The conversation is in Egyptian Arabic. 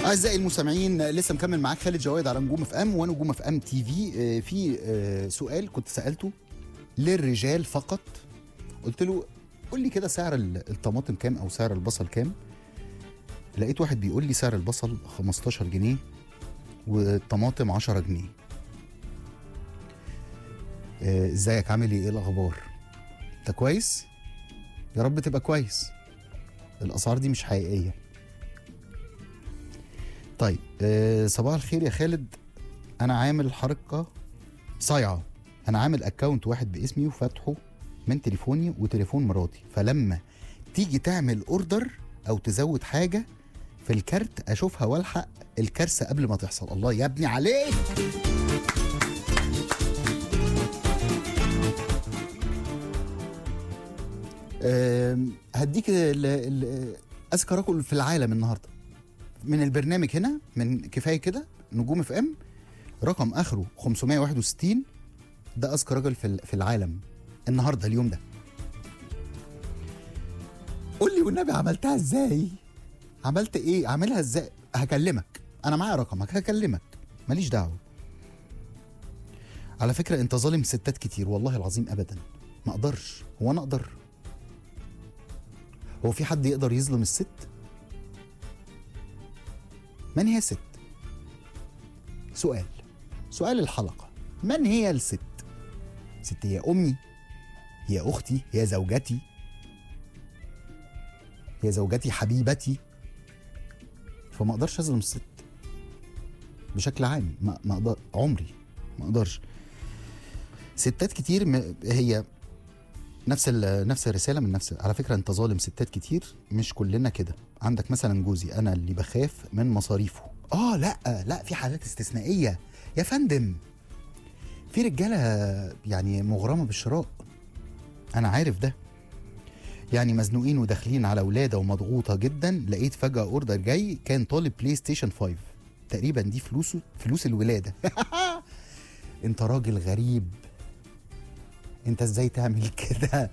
اعزائي المستمعين لسه مكمل معاك خالد جواد على نجوم اف ام ونجوم اف ام تي في آه، في آه، سؤال كنت سالته للرجال فقط قلت له قول لي كده سعر ال- الطماطم كام او سعر البصل كام لقيت واحد بيقول لي سعر البصل 15 جنيه والطماطم 10 جنيه آه، ازيك عامل ايه ايه الاخبار انت كويس يا رب تبقى كويس الاسعار دي مش حقيقيه طيب آه صباح الخير يا خالد انا عامل حركه صايعه انا عامل اكونت واحد باسمي وفاتحه من تليفوني وتليفون مراتي فلما تيجي تعمل اوردر او تزود حاجه في الكارت اشوفها والحق الكارثه قبل ما تحصل الله يا ابني عليك آم، هديك ال- ال- اذكى رجل في العالم النهارده من البرنامج هنا من كفايه كده نجوم اف ام رقم اخره 561 ده اذكى راجل في ال- في العالم النهارده اليوم ده قول لي والنبي عملتها ازاي عملت ايه عاملها ازاي هكلمك انا معايا رقمك هكلمك ماليش دعوه على فكره انت ظالم ستات كتير والله العظيم ابدا ما اقدرش هو انا اقدر هو في حد يقدر يظلم الست من هي الست سؤال سؤال الحلقة من هي الست ست هي أمي هي أختي هي زوجتي هي زوجتي حبيبتي فما أقدرش أظلم الست بشكل عام ما ما أقدر عمري ما أقدرش ستات كتير م- هي نفس ال- نفس الرساله من نفس على فكره انت ظالم ستات كتير مش كلنا كده عندك مثلا جوزي انا اللي بخاف من مصاريفه اه لا لا في حالات استثنائيه يا فندم في رجاله يعني مغرمه بالشراء انا عارف ده يعني مزنوقين وداخلين على ولاده ومضغوطه جدا لقيت فجاه اوردر جاي كان طالب بلاي ستيشن 5 تقريبا دي فلوسه فلوس الولاده انت راجل غريب انت ازاي تعمل كده